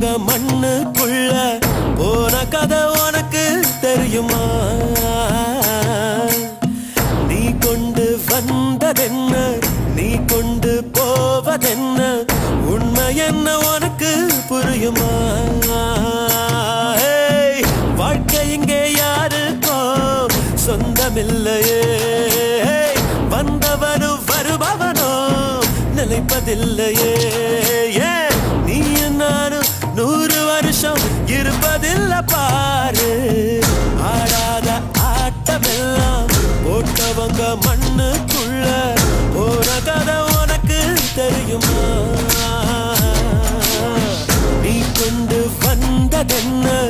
போட்டவங்க மண்ணுக்குள்ள போன கதை உனக்கு தெரியுமா நீ கொண்டு வந்ததென்ன நீ கொண்டு போவதென்ன உண்மை என்ன உனக்கு புரியுமா ஏய், வாழ்க்கை இங்கே யாருக்கோ சொந்தமில்லையே ஏய், வந்தவனும் வருபவனோ நிலைப்பதில்லையே ஏன் நீ நானும் நூறு வருஷம் இருப்பதில்லை பாரு ஆடாத ஆட்டமெல்லாம் போட்டவங்க மண்ணுக்குள்ள போன கதை உனக்கு தெரியுமா நீ கொண்டு வந்ததென்ன